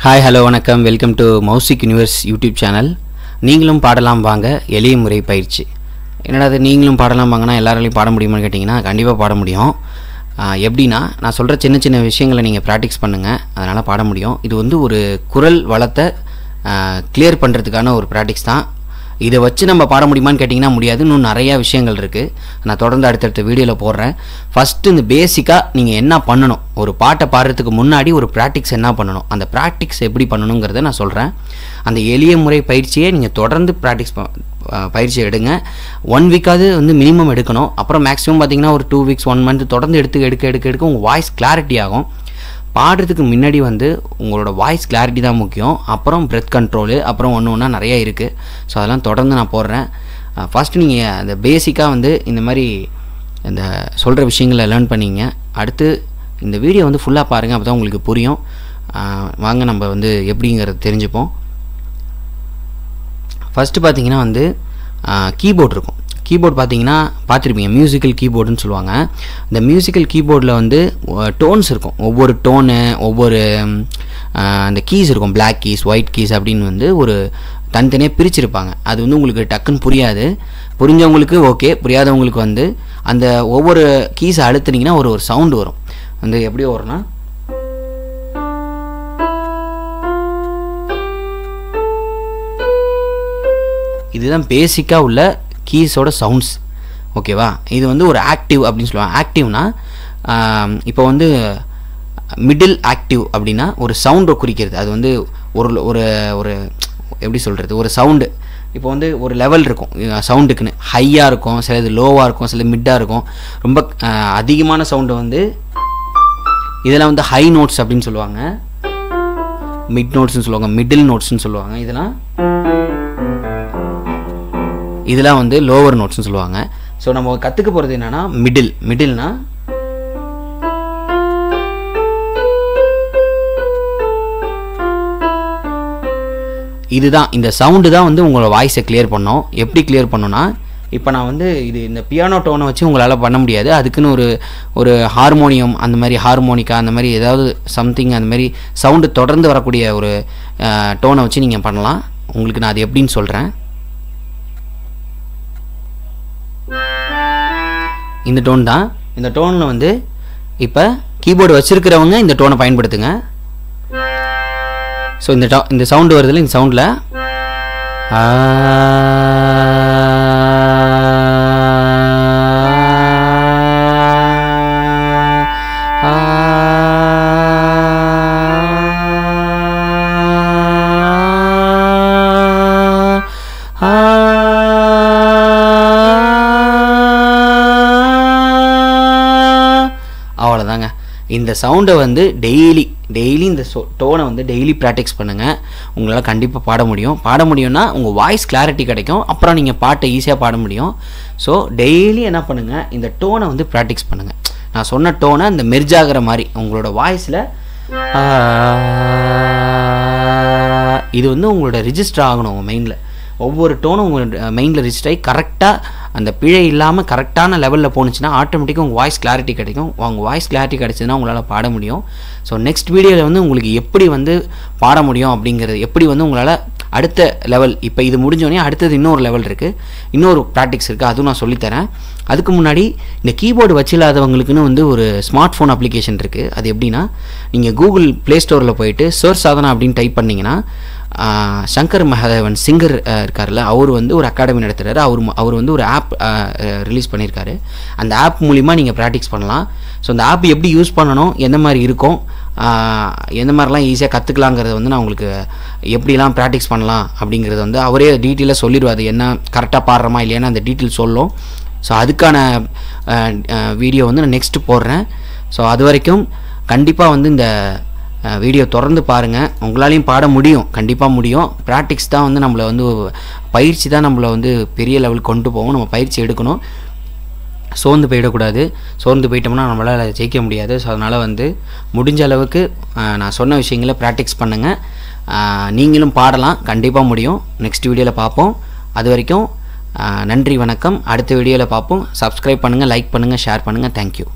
hi hello வணக்கம் welcome to மௌசிக் universe YouTube channel நீங்களும் பாடலாம் வாங்க எளிய முறை பயிற்சி என்னடா அது நீங்களும் பாடலாம் வாங்கன்னா எல்லாராலையும் பாட முடியுமான்னு கேட்டிங்கன்னா கண்டிப்பாக பாட முடியும் ஆஹ் எப்படின்னா நான் சொல்கிற சின்ன சின்ன விஷயங்களை நீங்கள் ப்ராக்டிஸ் பண்ணுங்கள் அதனால் பாட முடியும் இது வந்து ஒரு குரல் வளத்தை கிளியர் பண்ணுறதுக்கான ஒரு ப்ராக்டிஸ் தான் இதை வச்சு நம்ம பாட முடியுமான்னு கேட்டிங்கன்னா முடியாது இன்னும் நிறையா விஷயங்கள் இருக்குது நான் தொடர்ந்து அடுத்தடுத்த வீடியோவில் போடுறேன் ஃபஸ்ட்டு இந்த பேசிக்காக நீங்கள் என்ன பண்ணணும் ஒரு பாட்டை பாடுறதுக்கு முன்னாடி ஒரு ப்ராக்டிக்ஸ் என்ன பண்ணணும் அந்த ப்ராக்டிக்ஸ் எப்படி பண்ணணுங்கிறத நான் சொல்கிறேன் அந்த எளிய முறை பயிற்சியை நீங்கள் தொடர்ந்து ப்ராக்டிஸ் பயிற்சி எடுங்க ஒன் வீக்காவது வந்து மினிமம் எடுக்கணும் அப்புறம் மேக்ஸிமம் பார்த்தீங்கன்னா ஒரு டூ வீக்ஸ் ஒன் மந்த் தொடர்ந்து எடுத்து எடுக்க எடுக்க எடுக்க உங்கள் வாய்ஸ் கிளாரிட்டி ஆகும் பாடுறதுக்கு முன்னாடி வந்து உங்களோட வாய்ஸ் கிளாரிட்டி தான் முக்கியம் அப்புறம் பிரெத் கண்ட்ரோலு அப்புறம் ஒன்று ஒன்றா நிறைய இருக்குது ஸோ அதெல்லாம் தொடர்ந்து நான் போடுறேன் ஃபஸ்ட்டு நீங்கள் அந்த பேசிக்காக வந்து இந்த மாதிரி இந்த சொல்கிற விஷயங்களை லேர்ன் பண்ணிங்க அடுத்து இந்த வீடியோ வந்து ஃபுல்லாக பாருங்கள் அப்போ தான் உங்களுக்கு புரியும் அஹ் வாங்க நம்ம வந்து எப்படிங்கிறத தெரிஞ்சுப்போம் ஃபஸ்ட்டு பார்த்தீங்கன்னா வந்து கீபோர்ட் இருக்கும் கீபோர்ட் பார்த்தீங்கன்னா பார்த்துருப்பீங்க மியூசிக்கல் கீபோர்டுன்னு சொல்லுவாங்க இந்த மியூசிக்கல் கீபோர்டில் வந்து டோன்ஸ் இருக்கும் ஒவ்வொரு டோனு ஒவ்வொரு ம், ஆஹ், அந்த கீஸ் இருக்கும் Black கீஸ் ஒயிட் கீஸ் அப்படின்னு வந்து ஒரு தனித்தனியாக பிரிச்சிருப்பாங்க அது வந்து உங்களுக்கு டக்குன்னு புரியாது புரிஞ்சவங்களுக்கு ஓகே புரியாதவங்களுக்கு வந்து அந்த ஒவ்வொரு கீஸை அழுத்துனீங்கன்னா ஒரு ஒரு சவுண்டு வரும் வந்து எப்படி வரும்னா இதுதான் பேசிக்காக உள்ள கீஸோட சவுண்ட்ஸ் ஓகேவா இது வந்து ஒரு ஆக்டிவ் அப்படின்னு சொல்லுவாங்க ஆக்டிவ்னா இப்போ வந்து மிடில் ஆக்டிவ் அப்படின்னா ஒரு சவுண்டை குறிக்கிறது அது வந்து ஒரு ஒரு ஒரு எப்படி சொல்கிறது ஒரு சவுண்டு இப்போ வந்து ஒரு லெவல் இருக்கும் சவுண்டுக்குன்னு ஹையாக இருக்கும் சில இது லோவாக இருக்கும் சில மிட்டாக இருக்கும் ரொம்ப அஹ், அதிகமான சவுண்டு வந்து இதெல்லாம் வந்து ஹை நோட்ஸ் அப்படின்னு சொல்லுவாங்க மிட் நோட்ஸ்னு சொல்லுவாங்க மிடில் நோட்ஸ்னு சொல்லுவாங்க இதெல்லாம் இதெல்லாம் வந்து லோவர் நோட்ஸ்னு சொல்லுவாங்க ஸோ நம்ம கற்றுக்க போகிறது என்னன்னா மிடில் மிடில்னா இதுதான் இந்த சவுண்டு தான் வந்து உங்களோட வாய்ஸை கிளியர் பண்ணோம் எப்படி கிளியர் பண்ணோன்னா இப்போ நான் வந்து இது இந்த பியானோ டோனை வச்சு உங்களால் பண்ண முடியாது அதுக்குன்னு ஒரு ஒரு ஹார்மோனியம் அந்த மாதிரி ஹார்மோனிக்கா அந்த மாதிரி ஏதாவது சம்திங் அந்த மாதிரி சவுண்டு தொடர்ந்து வரக்கூடிய ஒரு டோனை வச்சு நீங்கள் பண்ணலாம் உங்களுக்கு நான் அது எப்படின்னு சொல்கிறேன் இந்த டோன் தான் இந்த டோனில் வந்து இப்போ கீபோர்டு வச்சிருக்கிறவங்க இந்த டோனை பயன்படுத்துங்க ஸோ இந்த டோ இந்த சவுண்டு வருதுல்ல இந்த சவுண்டில் அவ்வளோதாங்க இந்த சவுண்டை வந்து டெய்லி டெய்லி இந்த டோனை வந்து டெய்லி ப்ராக்டிஸ் பண்ணுங்கள் உங்களால் கண்டிப்பாக பாட முடியும் பாட முடியும்னா உங்கள் வாய்ஸ் கிளாரிட்டி கிடைக்கும் அப்புறம் நீங்கள் பாட்டை ஈஸியாக பாட முடியும் ஸோ டெய்லி என்ன பண்ணுங்கள் இந்த டோனை வந்து ப்ராக்டிஸ் பண்ணுங்கள் நான் சொன்ன டோனை இந்த மெர்ஜ் ஆகிற மாதிரி உங்களோட வாய்ஸில் இது வந்து உங்களோட ரிஜிஸ்டர் ஆகணும் உங்கள் மைண்டில் ஒவ்வொரு டோனும் உங்கள் மைண்டில் ரிஜிஸ்டர் ஆகி கரெக்டாக அந்த பிழை இல்லாமல் கரெக்டான லெவலில் போணுச்சுன்னா ஆட்டோமேட்டிக்காக உங்கள் வாய்ஸ் கிளாரிட்டி கிடைக்கும் உங்கள் வாய்ஸ் கிளாரிட்டி கிடைச்சதுன்னா உங்களால் பாட முடியும் ஸோ நெக்ஸ்ட் வீடியோவில் வந்து உங்களுக்கு எப்படி வந்து பாட முடியும் அப்படிங்கிறது எப்படி வந்து உங்களால் அடுத்த லெவல் இப்போ இது முடிஞ்சோடனே அடுத்தது இன்னொரு லெவல் இருக்குது இன்னொரு ப்ராக்டிக்ஸ் இருக்குது அதுவும் நான் சொல்லித்தரேன் அதுக்கு முன்னாடி இந்த கீபோர்டு வச்சில்லாதவங்களுக்குன்னு வந்து ஒரு ஸ்மார்ட் ஃபோன் அப்ளிகேஷன் இருக்குது அது எப்படின்னா நீங்கள் கூகுள் ப்ளே ஸ்டோரில் போயிட்டு சர்ச் சாதனா அப்படின்னு டைப் பண்ணிங்கன்னா ஆஹ், சங்கர் மகாதேவன் சிங்கர் அஹ், இருக்கார்ல அவர் வந்து ஒரு அகாடமி நடத்துகிறாரு அவர் ம- அவர் வந்து ஒரு ஆப் ரிலீஸ் பண்ணியிருக்காரு அந்த ஆப் மூலிமா நீங்கள் ப்ராக்டிஸ் பண்ணலாம் ஸோ அந்த ஆப் எப்படி யூஸ் பண்ணணும் எந்த மாதிரி இருக்கும் ஆஹ், எந்த மாதிரிலாம் ஈஸியாக கற்றுக்கலாங்கிறத வந்து நான் உங்களுக்கு எப்படிலாம் ப்ராக்டிஸ் பண்ணலாம் அப்படிங்கிறத வந்து அவரே டீட்டெயிலாக சொல்லிடுவார் அது என்ன கரெக்டாக பாடுறோமா இல்லையான்னு அந்த டீட்டெயில் சொல்லும் ஸோ அதுக்கான வீடியோ வந்து நான் நெக்ஸ்ட்டு போடுறேன் ஸோ அது வரைக்கும் கண்டிப்பாக வந்து இந்த வீடியோ தொடர்ந்து பாருங்கள் உங்களாலையும் பாட முடியும் கண்டிப்பாக முடியும் ப்ராக்டிக்ஸ் தான் வந்து நம்மளை வந்து பயிற்சி தான் நம்மளை வந்து பெரிய லெவலுக்கு கொண்டு போகும் நம்ம பயிற்சி எடுக்கணும் சோர்ந்து போயிடக்கூடாது சோர்ந்து போயிட்டோம்னா நம்மளால் அதை ஜெயிக்க முடியாது ஸோ அதனால் வந்து முடிஞ்ச அளவுக்கு அஹ், நான் சொன்ன விஷயங்களை ப்ராக்டிஸ் பண்ணுங்கள் அஹ், நீங்களும் பாடலாம் கண்டிப்பாக முடியும் நெக்ஸ்ட் வீடியோவில் பார்ப்போம் அது வரைக்கும் அஹ், நன்றி வணக்கம் அடுத்த வீடியோவில் பார்ப்போம் சப்ஸ்கிரைப் பண்ணுங்கள் லைக் பண்ணுங்கள் ஷேர் பண்ணுங்கள் தேங்க்யூ